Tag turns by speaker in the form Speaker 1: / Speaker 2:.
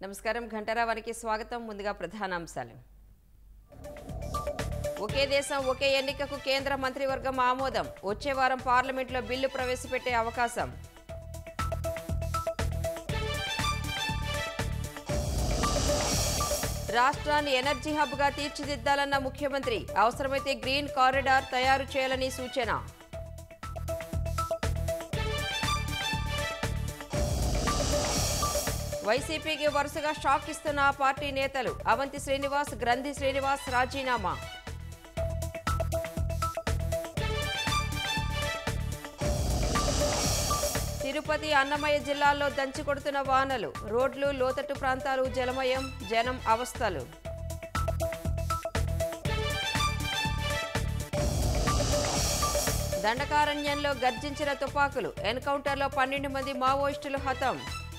Speaker 1: నమస్కారం ఘంటారావానికి స్వాగతం ముందుగా ప్రధానాంశాలు ఒకే దేశం ఒకే ఎన్నికకు కేంద్ర మంత్రివర్గం ఆమోదం వచ్చే వారం పార్లమెంట్లో బిల్లు ప్రవేశపెట్టే అవకాశం రాష్ట్రాన్ని ఎనర్జీ హబ్గా తీర్చిదిద్దాలన్న ముఖ్యమంత్రి అవసరమైతే గ్రీన్ కారిడార్ తయారు చేయాలని సూచన వైసీపీకి వరుసగా షాక్ ఇస్తున్న ఆ పార్టీ నేతలు అవంతి శ్రీనివాస్ గ్రంథి శ్రీనివాస్ రాజీనామా తిరుపతి అన్నమయ్య జిల్లాల్లో దంచి కొడుతున్న వానలు రోడ్లు లోతట్టు ప్రాంతాలు జలమయం జనం అవస్థలు దండకారణ్యంలో గర్జించిన తుపాకులు ఎన్కౌంటర్లో పన్నెండు మంది మావోయిస్టులు హతం